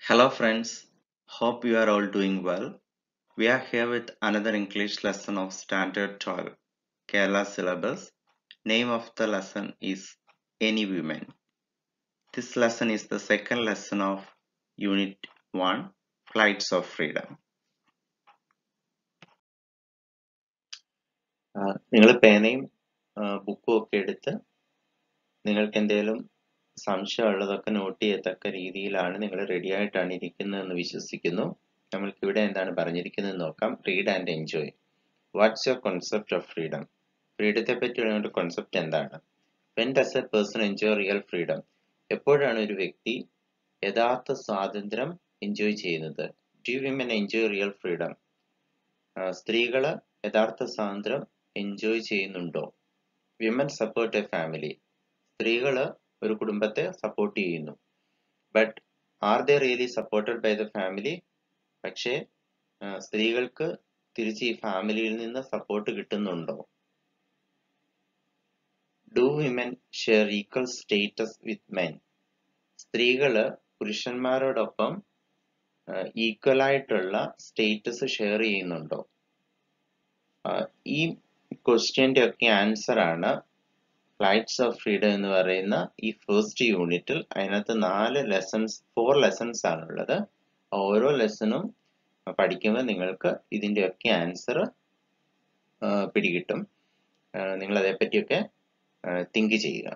Hello friends, hope you are all doing well. We are here with another English lesson of Standard 12, Kerala syllabus. Name of the lesson is Any Women. This lesson is the second lesson of Unit 1, Flights of Freedom. നിങ്ങൾ പേനയും ബുക്കും ഒക്കെ എടുത്ത് നിങ്ങൾക്ക് എന്തെങ്കിലും സംശയമുള്ളതൊക്കെ not ചെയ്യത്തക്ക രീതിയിലാണ് നിങ്ങൾ ready ആയിട്ടാണ് ഇരിക്കുന്നതെന്ന് വിശ്വസിക്കുന്നു നമ്മൾക്ക് ഇവിടെ എന്താണ് പറഞ്ഞിരിക്കുന്നത് നോക്കാം read and enjoy what's your concept of freedom ഫ്രീഡത്തെ പറ്റിയുള്ള നിങ്ങളുടെ കോൺസെപ്റ്റ് എന്താണ് when does a person enjoy real freedom എപ്പോഴാണ് ഒരു വ്യക്തി യഥാർത്ഥ സ്വാതന്ത്ര്യം എൻജോയ് ചെയ്യുന്നത് do women enjoy real freedom സ്ത്രീകൾ യഥാർത്ഥ സ്വാതന്ത്ര്യം എൻജോയ് ചെയ്യുന്നുണ്ടോ വിമൻ സപ്പോർട്ട് എ ഫാമിലി സ്ത്രീകൾ ഒരു കുടുംബത്തെ സപ്പോർട്ട് ചെയ്യുന്നു but are they really supported by the family പക്ഷേ സ്ത്രീകൾക്ക് തിരിച്ച് ഈ ഫാമിലിയിൽ നിന്ന് സപ്പോർട്ട് കിട്ടുന്നുണ്ടോ do women share equal status with men സ്ത്രീകള് പുരുഷന്മാരോടൊപ്പം ഈക്വൽ ആയിട്ടുള്ള സ്റ്റേറ്റസ് ഷെയർ ചെയ്യുന്നുണ്ടോ ഈ ക്വസ്റ്റ്യന്റെ ഒക്കെ ആൻസർ ആണ് ഫ്ലൈറ്റ്സ് ഓഫ് ഫ്രീഡം എന്ന് പറയുന്ന ഈ ഫസ്റ്റ് യൂണിറ്റിൽ അതിനകത്ത് നാല് ലെസൺസ് ഫോർ ലെസൺസ് ആണുള്ളത് ഓരോ ലെസണും പഠിക്കുമ്പോൾ നിങ്ങൾക്ക് ഇതിന്റെ ഒക്കെ ആൻസർ പിടികിട്ടും നിങ്ങൾ അതേപ്പറ്റിയൊക്കെ തിങ്ക് ചെയ്യുക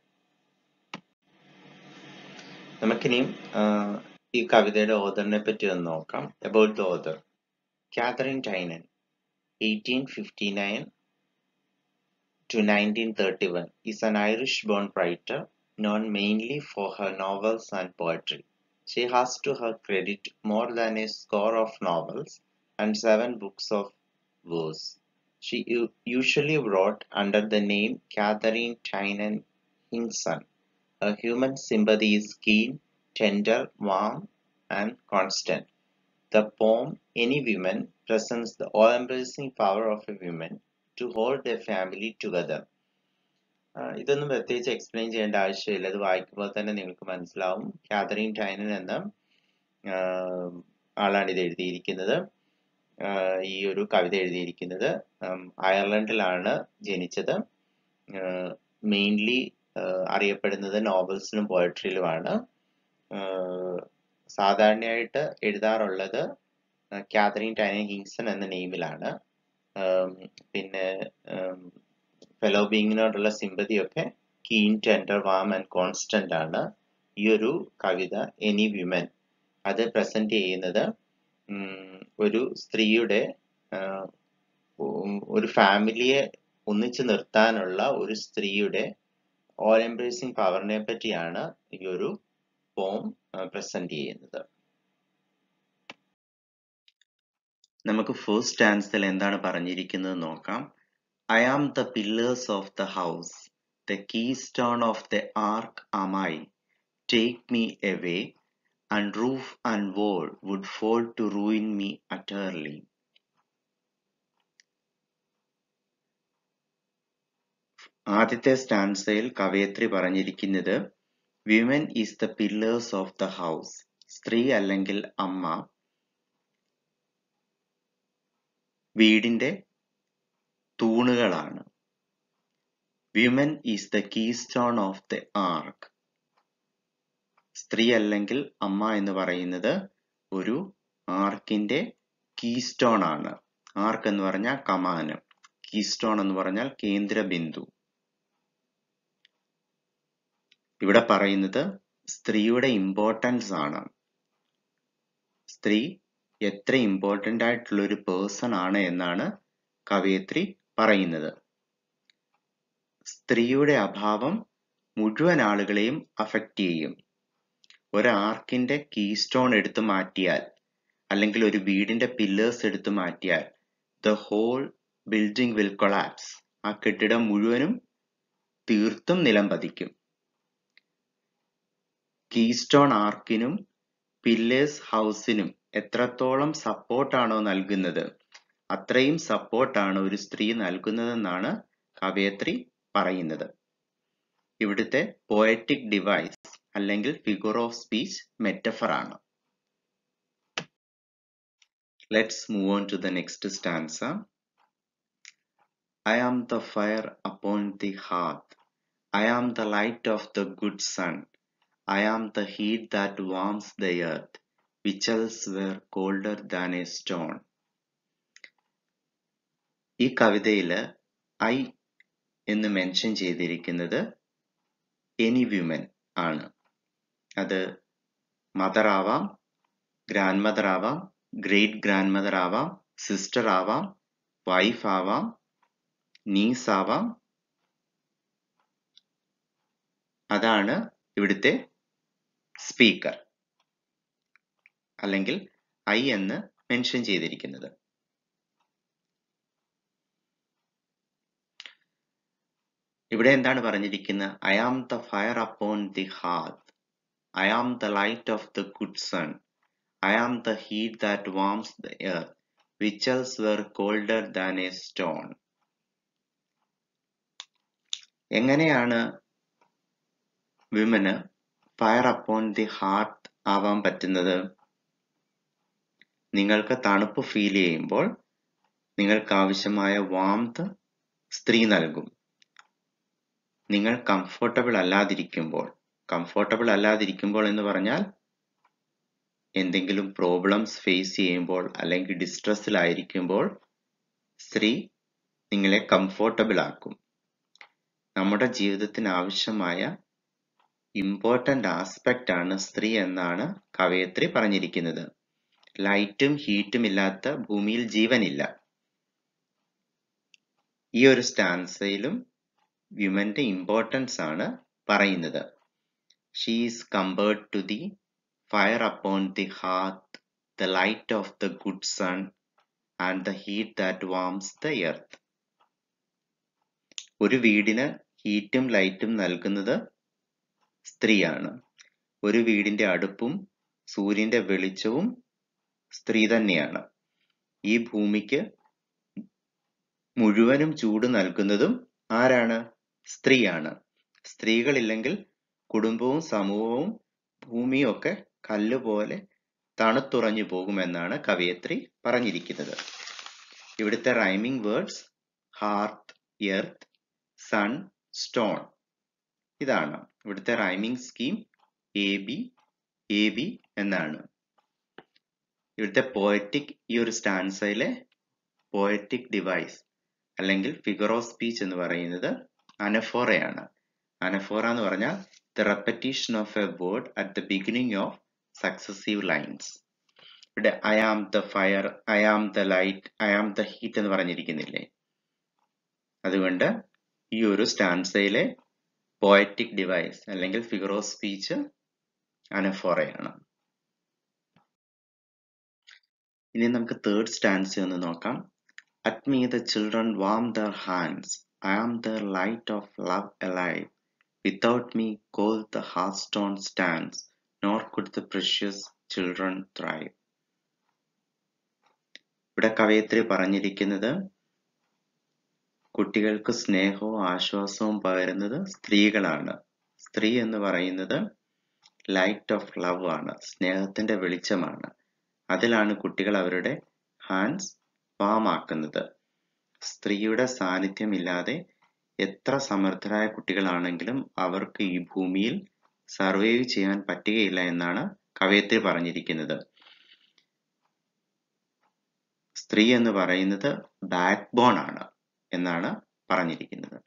നമുക്കിനിയും ഈ കവിതയുടെ ഓദറിനെ പറ്റി ഒന്ന് നോക്കാം about the author Katherine Tynan eighteen fifty nine to 1931 is an Irish-born writer known mainly for her novels and poetry. She has to her credit more than a score of novels and seven books of verse. She usually wrote under the name Catherine Tynan Hinson. Her human sympathy is keen, tender, warm, and constant. The poem Any Woman presents the all-embracing power of a woman to hold a family together ഇതൊന്നും പ്രത്യേകിച്ച് explain ചെയ്യേണ്ട ആവശ്യമില്ല ഇത് വായിക്കുമ്പോൾ തന്നെ നിങ്ങൾക്ക് മനസ്സിലാവും Catherine Tynan എന്ന ആളാണ് ഇത് എഴുതിയിരിക്കുന്നത് ഈ ഒരു കവിത എഴുതിയിരിക്കുന്നത് അയർലൻഡിലാണ് ജനിച്ചത് മെയിൻലി അറിയപ്പെടുന്നത് നോവൽസിലും പോയട്രിയിലുമാണ് സാധാരണയായിട്ട് എഴുതാറുള്ളത് കാതറിൻ ടൈനൻ ഹിങ്സൺ എന്ന നെയിമിലാണ് പിന്നെ ഫെലോ ബീങ്ങിനോടുള്ള സിമ്പതിയൊക്കെ keen tender warm and constant ആണ് ഈ ഒരു കവിത എനി വിമൻ അത് പ്രസന്റ് ചെയ്യുന്നത് ഒരു സ്ത്രീയുടെ ഒരു ഫാമിലിയെ ഒന്നിച്ചു നിർത്താനുള്ള ഒരു സ്ത്രീയുടെ ഓൾ എംബ്രേസിംഗ് പവറിനെ പറ്റിയാണ് ഈ ഒരു പോം പ്രസന്റ് ചെയ്യുന്നത് നമുക്ക് ഫസ്റ്റ് ആൻസറിൽ എന്താണ് പറഞ്ഞിരിക്കുന്നത് നോക്കാം I am the pillars of the house the keystone of the arch അമായി take me away and roof and wall would fall to ruin me utterly ആദ്യത്തെ സ്റ്റാൻസയിൽ കവയത്രി പറഞ്ഞിരിക്കുന്നത് women is the pillars of the house സ്ത്രീ അല്ലെങ്കിൽ അമ്മ വീടിന്റെ തൂണുകളാണ് women is the keystone of the arch സ്ത്രീ അല്ലെങ്കിൽ അമ്മ എന്ന് പറയുന്നത് ഒരു ആർക്കിന്റെ കീ സ്റ്റോൺ ആണ് ആർക്ക് എന്ന് പറഞ്ഞാൽ കമാനം കീ സ്റ്റോൺ എന്ന് പറഞ്ഞാൽ കേന്ദ്ര ബിന്ദു ഇവിടെ പറയുന്നത് സ്ത്രീയുടെ ഇമ്പോർട്ടൻസ് ആണ് സ്ത്രീ എത്ര ഇമ്പോർട്ടൻ്റ് ആയിട്ടുള്ള ഒരു പേഴ്സൺ ആണ് എന്നാണ് കവയത്രി പറയുന്നത് സ്ത്രീയുടെ അഭാവം മുഴുവൻ ആളുകളെയും അഫക്റ്റ് ചെയ്യും ഒരു ആർക്കിന്റെ കീ സ്റ്റോൺ എടുത്തു മാറ്റിയാൽ അല്ലെങ്കിൽ ഒരു വീടിന്റെ പില്ലേഴ്സ് എടുത്തു മാറ്റിയാൽ the whole building will collapse ആ കെട്ടിടം മുഴുവനും തീർത്തും നിലം പതിക്കും കീ സ്റ്റോൺ ആർക്കിനും പില്ലേഴ്സ് ഹൗസിനും എത്രത്തോളം സപ്പോർട്ടാണോ നൽകുന്നത് അത്രയും സപ്പോർട്ടാണ് ഒരു സ്ത്രീ നൽകുന്നതെന്നാണ് കവയത്രി പറയുന്നത് ഇവിടുത്തെ പോയറ്റിക് ഡിവൈസ് അല്ലെങ്കിൽ ഫിഗർ ഓഫ് സ്പീച്ച് മെറ്റഫർ ആണ് Let's move on to the next stanza. I am the fire upon the hearth. I am the light of the good sun. I am the heat that warms the earth, which else were colder than a stone. ഈ കവിതയില് I എന്ന് mention ചെയ്തിരിക്കുന്നത് any woman ആണ് അത് mother ആവാം grandmother ആവാം great grandmother ആവാം sister ആവാം വൈഫ് ആവാം നീസ് ആവാം അതാണ് ഇവിടുത്തെ സ്പീക്കർ അല്ലെങ്കിൽ ഐ എന്ന് മെൻഷൻ ചെയ്തിരിക്കുന്നത് ഇവിടെ എന്താണ് പറഞ്ഞിരിക്കുന്നത് I am the fire upon the hearth I am the light of the good sun I am the heat that warms the earth which else were colder than a stone എങ്ങനെയാണ് വിമന് fire upon the heart ആവാൻ പറ്റുന്നത് നിങ്ങൾക്ക് തണുപ്പ് feel ചെയ്യുമ്പോൾ നിങ്ങൾക്ക് ആവശ്യമായ warmth സ്ത്രീ നൽകും നിങ്ങൾ കംഫർട്ടബിൾ അല്ലാതിരിക്കുമ്പോൾ കംഫർട്ടബിൾ അല്ലാതിരിക്കുമ്പോൾ എന്ന് പറഞ്ഞാൽ എന്തെങ്കിലും പ്രോബ്ലംസ് ഫേസ് ചെയ്യുമ്പോൾ അല്ലെങ്കിൽ ഡിസ്ട്രസ്സിലായിരിക്കുമ്പോൾ സ്ത്രീ നിങ്ങളെ കംഫർട്ടബിൾ ആക്കും നമ്മുടെ ജീവിതത്തിന് ആവശ്യമായ ഇമ്പോർട്ടൻ്റ് ആസ്പെക്റ്റ് ആണ് സ്ത്രീ എന്നാണ് കവയത്രി പറഞ്ഞിരിക്കുന്നത് ലൈറ്റും ഹീറ്റും ഇല്ലാത്ത ഭൂമിയിൽ ജീവനില്ല ഈ ഒരു സ്റ്റാൻസയിലും വിമന്റെ ഇമ്പോർട്ടൻസ് ആണ് പറയുന്നത് she is compared to the fire upon the hearth the light of the good sun and the heat that warms the earth ഒരു വീടിന് ഹീറ്റും ലൈറ്റും നൽകുന്നത് സ്ത്രീയാണ് ഒരു വീടിന്റെ അടുപ്പും സൂര്യന്റെ വെളിച്ചവും സ്ത്രീ തന്നെയാണ് ഈ ഭൂമിക്ക് മുഴുവനും ചൂട് നൽകുന്നതും ആരാണ് സ്ത്രീയാണ് സ്ത്രീകളില്ലെങ്കിൽ കുടുംബവും സമൂഹവും ഭൂമിയും ഒക്കെ കല്ലുപോലെ തണുത്തുറഞ്ഞു പോകുമെന്നാണ് കവയത്രി പറഞ്ഞിരിക്കുന്നത് ഇവിടുത്തെ rhyming words hearth earth sun stone ഇതാണ് ഇവിടുത്തെ rhyming scheme A B A B എന്നാണ് ഇവിടുത്തെ പോയറ്റിക് ഈ ഒരു സ്റ്റാൻസയിലെ പോയറ്റിക് ഡിവൈസ് അല്ലെങ്കിൽ ഫിഗർ ഓഫ് സ്പീച്ച് എന്ന് പറയുന്നത് അനഫോറയാണ് അനഫോറ എന്ന് പറഞ്ഞാൽ the repetition of a word at the beginning of successive lines ഇവിടെ I am the fire I am the light I am the heat എന്ന് പറഞ്ഞിരിക്കുന്നില്ലേ അതുകൊണ്ട് ഈ ഒരു സ്റ്റാൻസയിലെ പോയറ്റിക് ഡിവൈസ് അല്ലെങ്കിൽ ഫിഗർ ഓഫ് സ്പീച്ച് അനഫോറയാണ് ഇനി നമുക്ക് തേർഡ് സ്റ്റാൻസ് ഒന്ന് നോക്കാം at me the children warm their hands I am their light of love alive without me cold the heart stone stands nor could the precious children thrive ഇവിടെ കവയത്രി പറഞ്ഞിരിക്കുന്നത് കുട്ടികൾക്ക് സ്നേഹവും ആശ്വാസവും പകരുന്നത് സ്ത്രീകളാണ് സ്ത്രീ എന്ന് പറയുന്നത് ലൈറ്റ് ഓഫ് ലവ് ആണ് സ്നേഹത്തിന്റെ വെളിച്ചമാണ് അതിലാണ് കുട്ടികൾ അവരുടെ ഹാൻഡ്സ് വാമാക്കുന്നത് സ്ത്രീയുടെ സാന്നിധ്യമില്ലാതെ എത്ര സമർത്ഥരായ കുട്ടികളാണെങ്കിലും അവർക്ക് ഈ ഭൂമിയിൽ സർവൈവ് ചെയ്യാൻ പറ്റുകയില്ല എന്നാണ് കവയത്രി പറഞ്ഞിരിക്കുന്നത് സ്ത്രീ എന്ന് പറയുന്നത് ബാക്ക് ബോൺ ആണ് എന്നാണ് പറഞ്ഞിരിക്കുന്നത്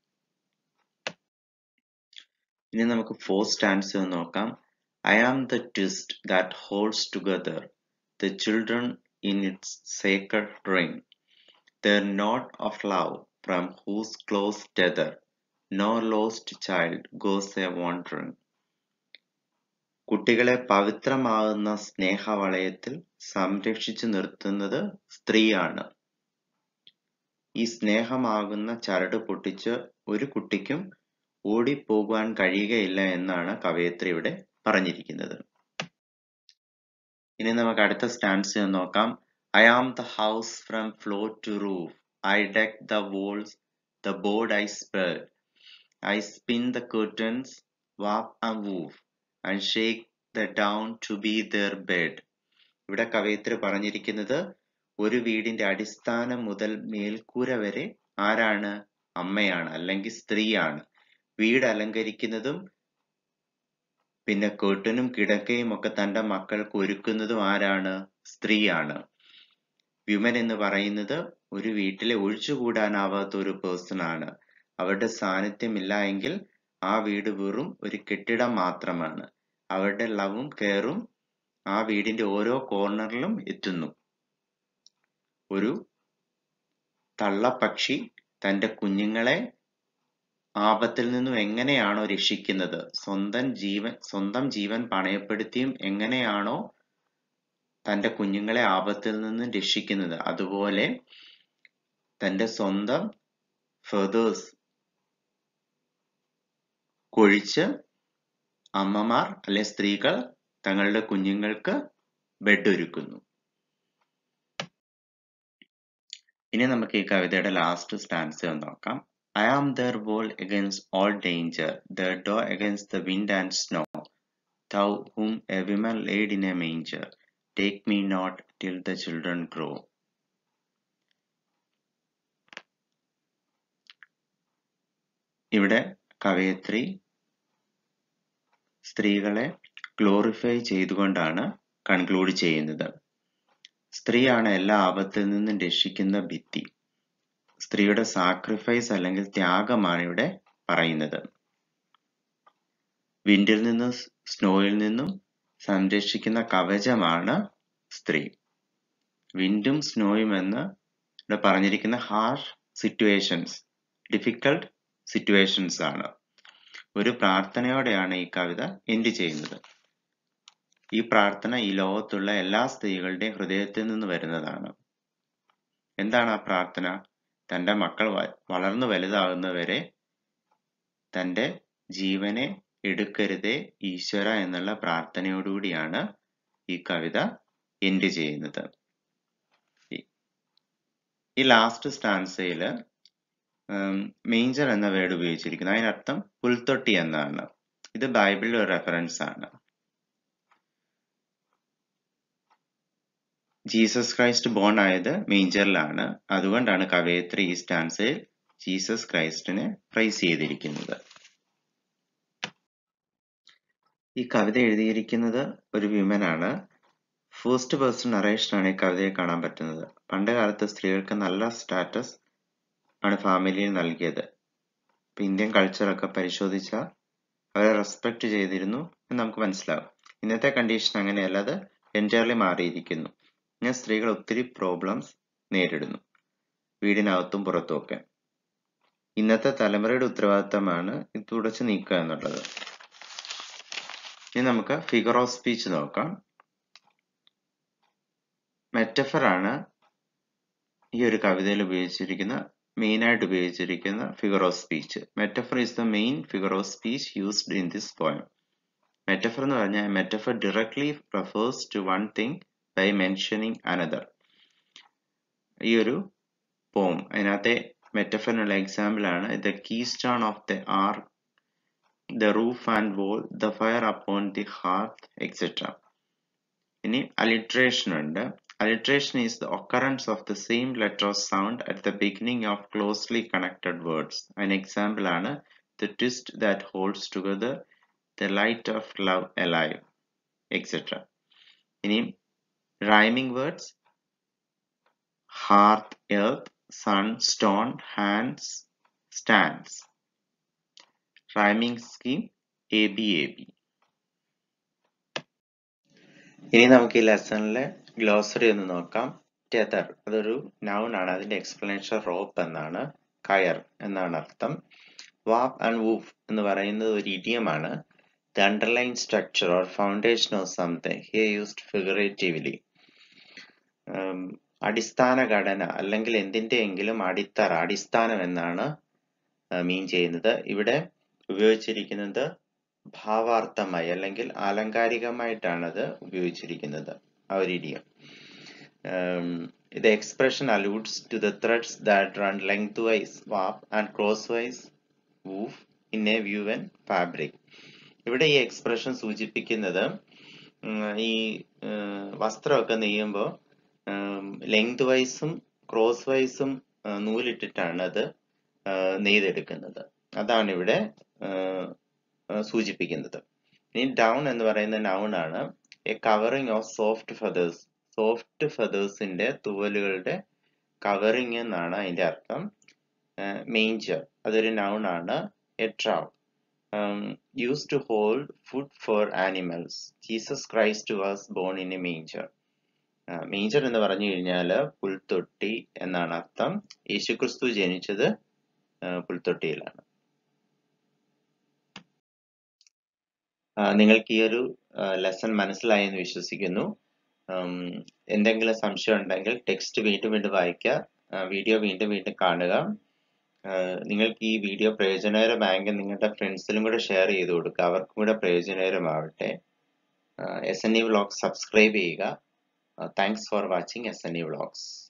ഇനി നമുക്ക് ഫോർ സ്റ്റാൻഡ്സ് നോക്കാം I am the twist that holds together the children in its sacred ring their knot of love from whose close tether no lost child goes a wandering കുട്ടികളെ പവിത്രമാകുന്ന സ്നേഹവളയത്തിൽ സംരക്ഷിച്ചു നിർത്തുന്നത് സ്ത്രീയാണ് ഈ സ്നേഹമാകുന്ന ചരട് പൊട്ടിച്ച് ഒരു കുട്ടിക്കും ഓടിപ്പോകുവാൻ കഴിയുകയില്ല എന്നാണ് കവയത്രി ഇവിടെ പറഞ്ഞിരിക്കുന്നത് ഇനി നമുക്ക് അടുത്ത സ്റ്റാൻസ് നോക്കാം I am the house from floor to roof I deck the walls the board I spread I spin the curtains warp and woof and shake the down to be their bed ഇവിടെ കവയത്രി പറഞ്ഞിരിക്കുന്നത് ഒരു വീടിന്റെ അടിസ്ഥാനം മുതൽ മേൽക്കൂര വരെ ആരാണ് അമ്മയാണ് അല്ലെങ്കിൽ സ്ത്രീയാണ് വീട് അലങ്കരിക്കുന്നതും പിന്നെ കേട്ടനും കിടക്കയും ഒക്കെ തന്റെ മക്കൾക്ക് ഒരുക്കുന്നതും ആരാണ് സ്ത്രീയാണ് വിമൻ എന്ന് പറയുന്നത് ഒരു വീട്ടിലെ ഒഴിച്ചുകൂടാനാവാത്ത ഒരു പേഴ്സൺ ആണ് അവരുടെ സാന്നിധ്യമില്ല എങ്കിൽ ആ വീട് വെറും ഒരു കെട്ടിടം മാത്രമാണ് അവരുടെ ലവും കെയറും ആ വീടിന്റെ ഓരോ കോർണറിലും എത്തുന്നു ഒരു തള്ളപ്പക്ഷി തന്റെ കുഞ്ഞുങ്ങളെ ആപത്തിൽ നിന്നും എങ്ങനെയാണോ രക്ഷിക്കുന്നത് സ്വന്തം ജീവൻ സ്വന്തം ജീവൻ പണയപ്പെടുത്തിയും എങ്ങനെയാണോ തന്റെ കുഞ്ഞുങ്ങളെ ആപത്തിൽ നിന്നും രക്ഷിക്കുന്നത് അതുപോലെ തന്റെ സ്വന്തം ഫെതേഴ്സ് കൊഴിച്ച് അമ്മമാർ അല്ലെ സ്ത്രീകൾ തങ്ങളുടെ കുഞ്ഞുങ്ങൾക്ക് ബെഡ് ഒരുക്കുന്നു ഇനി നമുക്ക് ഈ കവിതയുടെ ലാസ്റ്റ് സ്റ്റാൻസ് ഒന്ന് നോക്കാം I am their wall against all danger the door against the wind and snow thou whom a woman laid in a manger take me not till the children grow ഇവിടെ കവയത്രി സ്ത്രീകളെ glorify ചെയ്തുകൊണ്ടാണ് conclude ചെയ്യുന്നത് സ്ത്രീയാണ് എല്ലാ ആപത്തിൽ നിന്നും രക്ഷിക്കുന്ന ഭിത്തി സ്ത്രീയുടെ സാക്രിഫൈസ് അല്ലെങ്കിൽ ത്യാഗമാണ് ഇവിടെ പറയുന്നത് വിൻഡിൽ നിന്നും സ്നോയിൽ നിന്നും സംരക്ഷിക്കുന്ന കവചമാണ് സ്ത്രീ വിൻഡും സ്നോയും എന്ന് ഇവിടെ പറഞ്ഞിരിക്കുന്ന ഹാർഷ് സിറ്റുവേഷൻസ് ഡിഫിക്കൾട്ട് സിറ്റുവേഷൻസ് ആണ് ഒരു പ്രാർത്ഥനയോടെയാണ് ഈ കവിത എൻഡ് ചെയ്യുന്നത് ഈ പ്രാർത്ഥന ഈ ലോകത്തുള്ള എല്ലാ സ്ത്രീകളുടെയും ഹൃദയത്തിൽ നിന്ന് വരുന്നതാണ് എന്താണ് ആ പ്രാർത്ഥന തന്റെ മക്കൾ വളർന്നു വലുതാകുന്നവരെ തന്റെ ജീവനെ എടുക്കരുതേ ഈശ്വര എന്നുള്ള പ്രാർത്ഥനയോടുകൂടിയാണ് ഈ കവിത എൻഡ് ചെയ്യുന്നത് ഈ ലാസ്റ്റ് സ്റ്റാൻസയിൽ മേഞ്ചർ എന്ന വേർഡ് ഉപയോഗിച്ചിരിക്കുന്നത് അതിനർത്ഥം പുൽത്തൊട്ടി എന്നാണ് ഇത് ബൈബിളിലെ ഒരു റെഫറൻസ് ആണ് ജീസസ് ക്രൈസ്റ്റ് ബോൺ ആയത് മേഞ്ചറിലാണ് അതുകൊണ്ടാണ് കവയത്രി ഈ സ്റ്റാൻസയിൽ ജീസസ് ക്രൈസ്റ്റിനെ പ്രൈസ് ചെയ്തിരിക്കുന്നത് ഈ കവിത എഴുതിയിരിക്കുന്നത് ഒരു വിമൻ ആണ് ഫസ്റ്റ് പേഴ്സൺ നറേഷനാണ് ഈ കവിതയെ കാണാൻ പറ്റുന്നത് പണ്ട് കാലത്ത് സ്ത്രീകൾക്ക് നല്ല സ്റ്റാറ്റസ് ആണ് ഫാമിലിയിൽ നൽകിയത് ഇപ്പൊ ഇന്ത്യൻ കൾച്ചറൊക്കെ പരിശോധിച്ചാൽ അവരെ റെസ്പെക്ട് ചെയ്തിരുന്നു എന്ന് നമുക്ക് മനസ്സിലാവും ഇന്നത്തെ കണ്ടീഷൻ അങ്ങനെയല്ല അത് എൻറ്റയർലി മാറിയിരിക്കുന്നു ഇങ്ങനെ സ്ത്രീകൾ ഒത്തിരി പ്രോബ്ലംസ് നേരിടുന്നു വീടിനകത്തും പുറത്തും ഒക്കെ ഇന്നത്തെ തലമുറയുടെ ഉത്തരവാദിത്തമാണ് ഇത് തുടച്ചു നീക്കുക എന്നുള്ളത് ഇനി നമുക്ക് ഫിഗർ ഓഫ് സ്പീച്ച് നോക്കാം മെറ്റഫർ ആണ് ഈ ഒരു കവിതയിൽ ഉപയോഗിച്ചിരിക്കുന്ന മെയിൻ ആയിട്ട് ഉപയോഗിച്ചിരിക്കുന്ന figure of speech metaphor is the main figure of speech used in this poem metaphor എന്ന് പറഞ്ഞാൽ metaphor directly refers to one thing by mentioning another ഈ ഒരു പോം അതിനകത്തെ മെറ്റഫറിനുള്ള എക്സാമ്പിൾ ആണ് the keystone of the arch the roof and wall the fire upon the hearth etcetera ഇനി alliteration ഉണ്ട് Alliteration is the occurrence of the same letter or sound at the beginning of closely connected words. An example ആണ് the twist that holds together the light of love alive, etc. ഇനി rhyming words hearth, earth, sun, stone, hands, stands. Rhyming scheme ABAB. ഇനി നമുക്ക് ഈ ലെസണിലെ glossary ഒന്ന് നോക്കാം tether അതൊരു noun ആണ് അതിന്റെ എക്സ്പ്ലനേഷൻ റോപ്പ് എന്നാണ് കയർ എന്നാണ് അർത്ഥം വാപ്പ് ആൻഡ് വൂഫ് എന്ന് പറയുന്നത് ഒരു ഇഡിയമാണ് the underline structure or foundation of something here used figuratively അടിസ്ഥാന ഘടന അല്ലെങ്കിൽ എന്തിന്റെയെങ്കിലും അടിത്തറ അടിസ്ഥാനം എന്നാണ് മീൻ ചെയ്യുന്നത് ഇവിടെ ഉപയോഗിച്ചിരിക്കുന്നത് ഭാവാർത്ഥമായി അല്ലെങ്കിൽ ആലങ്കാരികമായിട്ടാണ് അത് ഉപയോഗിച്ചിരിക്കുന്നത് ആ ഒരു idiom the expression alludes to the threads that run lengthwise warp and crosswise woof in a woven fabric ഇവിടെ ഈ എക്സ്പ്രഷൻ സൂചിപ്പിക്കുന്നത് ഈ വസ്ത്രമൊക്കെ നെയ്യുമ്പോൾ ലെങ്ത് വൈസും ക്രോസ് വൈസും നൂലിട്ടിട്ടാണ് അത് ആ, നെയ്തെടുക്കുന്നത് അതാണ് ഇവിടെ ആ, ആ, സൂചിപ്പിക്കുന്നത് ഇനി ഡൗൺ എന്ന് പറയുന്ന നൗൺ ആണ് a covering of soft feathers soft ഫെതേഴ്സിന്റെ തൂവലുകളുടെ കവറിങ് എന്നാണ് അതിന്റെ അർത്ഥം മേഞ്ചർ അതൊരു നൗൺ ആണ് a trough use to hold food for animals Jesus Christ was born in a manger manger എന്ന് പറഞ്ഞു കഴിഞ്ഞാൽ പുൽത്തൊട്ടി എന്നാണ് അർത്ഥം യേശുക്രിസ്തു ജനിച്ചത് ആ, പുൽത്തൊട്ടിയിലാണ് ആ, നിങ്ങൾക്ക് ഈ ഒരു ലെസൺ മനസ്സിലായി എന്ന് വിശ്വസിക്കുന്നു ഉം, എന്തെങ്കിലും സംശയം ഉണ്ടെങ്കിൽ ടെക്സ്റ്റ് വീണ്ടും വീണ്ടും വായിക്കുക വീഡിയോ വീണ്ടും വീണ്ടും കാണുക ആ, നിങ്ങൾക്ക് ഈ വീഡിയോ പ്രയോജനകരമായെങ്കിൽ നിങ്ങളുടെ ഫ്രണ്ട്സിലും കൂടെ ഷെയർ ചെയ്ത് കൊടുക്കുക അവർക്കും കൂടെ പ്രയോജനകരമാവട്ടെ S N E vlogs subscribe ചെയ്യുക thanks for watching S N E vlogs